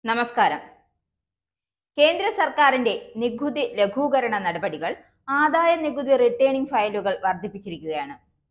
നമസ്കാരം കേന്ദ്ര സർക്കാരിന്റെ നികുതി ലഘൂകരണ നടപടികൾ ആദായ നികുതി റിട്ടേണിംഗ് ഫയലുകൾ വർദ്ധിപ്പിച്ചിരിക്കുകയാണ്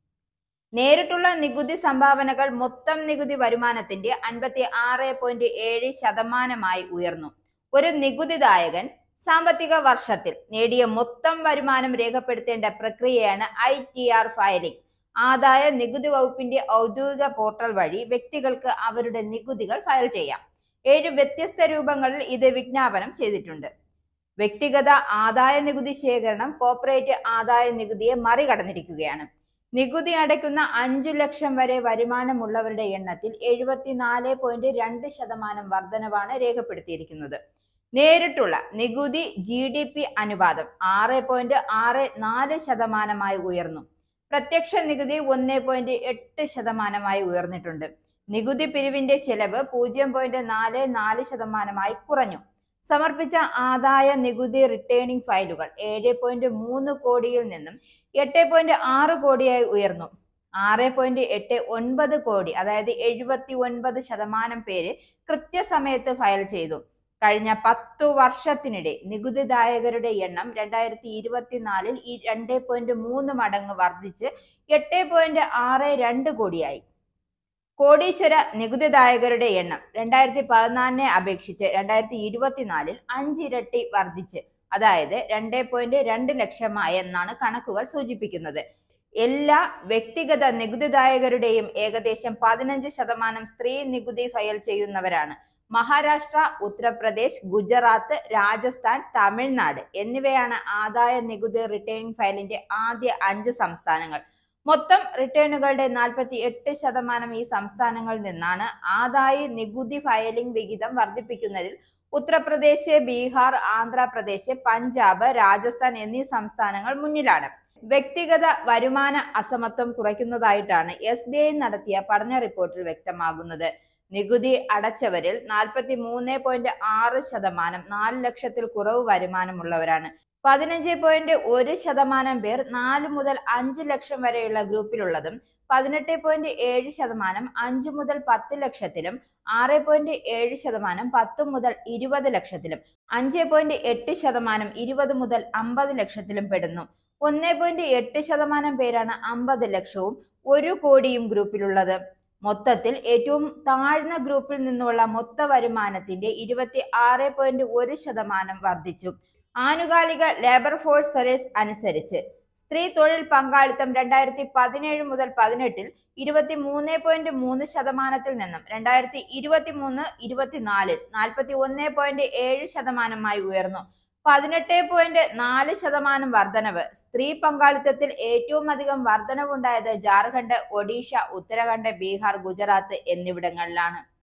നേരിട്ടുള്ള നികുതി സംഭാവനകൾ മൊത്തം നികുതി വരുമാനത്തിന്റെ അൻപത്തി ആറ് പോയിന്റ് ഏഴ് ശതമാനമായി ഉയർന്നു ഒരു നികുതിദായകൻ സാമ്പത്തിക വർഷത്തിൽ നേടിയ മൊത്തം വരുമാനം രേഖപ്പെടുത്തേണ്ട പ്രക്രിയയാണ് ഐ ടി ആർ ഫയലിംഗ് ആദായ നികുതി വകുപ്പിന്റെ ഔദ്യോഗിക പോർട്ടൽ വഴി വ്യക്തികൾക്ക് അവരുടെ നികുതികൾ ഫയൽ ചെയ്യാം ഏഴ് വ്യത്യസ്ത രൂപങ്ങളിൽ ഇത് വിജ്ഞാപനം ചെയ്തിട്ടുണ്ട് വ്യക്തിഗത ആദായ നികുതി ശേഖരണം കോർപ്പറേറ്റ് ആദായ നികുതിയെ മറികടന്നിരിക്കുകയാണ് നികുതി അടയ്ക്കുന്ന അഞ്ചു ലക്ഷം വരെ വരുമാനമുള്ളവരുടെ എണ്ണത്തിൽ എഴുപത്തിനാല് പോയിന്റ് രണ്ട് ശതമാനം വർധനവാണ് രേഖപ്പെടുത്തിയിരിക്കുന്നത് നേരിട്ടുള്ള നികുതി ജി ഡി പി അനുപാതം ആറ് പോയിന്റ് ആറ് നാല് ശതമാനമായി ഉയർന്നു പ്രത്യക്ഷ നികുതി ഒന്ന് പോയിന്റ് എട്ട് ശതമാനമായി ഉയർന്നിട്ടുണ്ട് നികുതി പിരിവിന്റെ ചെലവ് പൂജ്യം പോയിന്റ് നാല് നാല് ശതമാനമായി കുറഞ്ഞു സമർപ്പിച്ച ആദായ നികുതി റിട്ടേണിംഗ് ഫയലുകൾ ഏഴ് പോയിന്റ് മൂന്ന് കോടിയിൽ നിന്നും എട്ട് പോയിന്റ് ആറ് കോടിയായി ഉയർന്നു ആറ് പോയിന്റ് എട്ട് ഒൻപത് കോടി അതായത് എഴുപത്തി ഒൻപത് ശതമാനം പേര് കൃത്യസമയത്ത് ഫയൽ ചെയ്തു കഴിഞ്ഞ പത്തു വർഷത്തിനിടെ നികുതിദായകരുടെ എണ്ണം രണ്ടായിരത്തി ഇരുപത്തിനാലിൽ ഈ രണ്ട് പോയിന്റ് മൂന്ന് മടങ്ങ് വർദ്ധിച്ച് എട്ട് പോയിന്റ് ആറ് രണ്ട് കോടിയായി കോടീശ്വര നികുതിദായകരുടെ എണ്ണം രണ്ടായിരത്തി പതിനാലിനെ അപേക്ഷിച്ച് രണ്ടായിരത്തി ഇരുപത്തിനാലിൽ അഞ്ചിരട്ടി വർദ്ധിച്ച് അതായത് രണ്ട് പോയിന്റ് രണ്ട് ലക്ഷമായി എന്നാണ് കണക്കുകൾ സൂചിപ്പിക്കുന്നത് എല്ലാ വ്യക്തിഗത നികുതിദായകരുടെയും ഏകദേശം പതിനഞ്ച് ശതമാനം സ്ത്രീ നികുതി ഫയൽ ചെയ്യുന്നവരാണ് മഹാരാഷ്ട്ര ഉത്തർപ്രദേശ് ഗുജറാത്ത് രാജസ്ഥാൻ തമിഴ്നാട് എന്നിവയാണ് ആദായ നികുതി റിട്ടേണിംഗ് ഫയലിന്റെ ആദ്യ അഞ്ച് സംസ്ഥാനങ്ങൾ മൊത്തം റിട്ടേണുകളുടെ നാൽപ്പത്തി എട്ട് ശതമാനം ഈ സംസ്ഥാനങ്ങളിൽ നിന്നാണ് ആദായ നികുതി ഫയലിംഗ് വിഹിതം വർദ്ധിപ്പിക്കുന്നതിൽ ഉത്തർപ്രദേശ് ബീഹാർ ആന്ധ്രാപ്രദേശ് പഞ്ചാബ് രാജസ്ഥാൻ എന്നീ സംസ്ഥാനങ്ങൾ മുന്നിലാണ് വ്യക്തിഗത വരുമാന അസമത്വം കുറയ്ക്കുന്നതായിട്ടാണ് എസ് ബി ഐ നടത്തിയ പഠന റിപ്പോർട്ടിൽ വ്യക്തമാകുന്നത് നികുതി അടച്ചവരിൽ നാൽപ്പത്തി മൂന്ന് പോയിന്റ് ആറ് ശതമാനം നാല് ലക്ഷത്തിൽ കുറവ് വരുമാനമുള്ളവരാണ് പതിനഞ്ച് പോയിന്റ് ഒരു ശതമാനം പേർ നാല് മുതൽ അഞ്ച് ലക്ഷം വരെയുള്ള ഗ്രൂപ്പിലുള്ളതും പതിനെട്ട് പോയിന്റ് ഏഴ് ശതമാനം അഞ്ച് മുതൽ പത്ത് ലക്ഷത്തിലും ആറ് പോയിന്റ് ഏഴ് ശതമാനം പത്ത് മുതൽ ഇരുപത് ലക്ഷത്തിലും അഞ്ച് പോയിന്റ് എട്ട് ശതമാനം ഇരുപത് മുതൽ അമ്പത് ലക്ഷത്തിലും പെടുന്നു ഒന്ന് പോയിന്റ് എട്ട് ശതമാനം പേരാണ് അമ്പത് ലക്ഷവും ഒരു കോടിയും ഗ്രൂപ്പിലുള്ളത് മൊത്തത്തിൽ ഏറ്റവും താഴ്ന്ന ഗ്രൂപ്പിൽ നിന്നുള്ള മൊത്ത വരുമാനത്തിന്റെ ഇരുപത്തി ആറ് പോയിന്റ് ഒരു ശതമാനം വർദ്ധിച്ചു ആനുകാലിക ലേബർ ഫോഴ്സ് സർവീസ് അനുസരിച്ച് സ്ത്രീ തൊഴിൽ പങ്കാളിത്തം രണ്ടായിരത്തി പതിനേഴ് മുതൽ പതിനെട്ടിൽ ഇരുപത്തി മൂന്ന് പോയിന്റ് മൂന്ന് ശതമാനത്തിൽ നിന്നും രണ്ടായിരത്തി ഇരുപത്തി മൂന്ന് ഇരുപത്തിനാലിൽ നാൽപ്പത്തി ഒന്ന് പോയിന്റ് ഏഴ് ശതമാനമായി ഉയർന്നു പതിനെട്ട് പോയിന്റ് നാല് ശതമാനം വർധനവ് സ്ത്രീ പങ്കാളിത്തത്തിൽ ഏറ്റവും അധികം വർധനവുണ്ടായത് ജാർഖണ്ഡ് ഒഡീഷ ഉത്തരാഖണ്ഡ് ബീഹാർ ഗുജറാത്ത് എന്നിവിടങ്ങളിലാണ്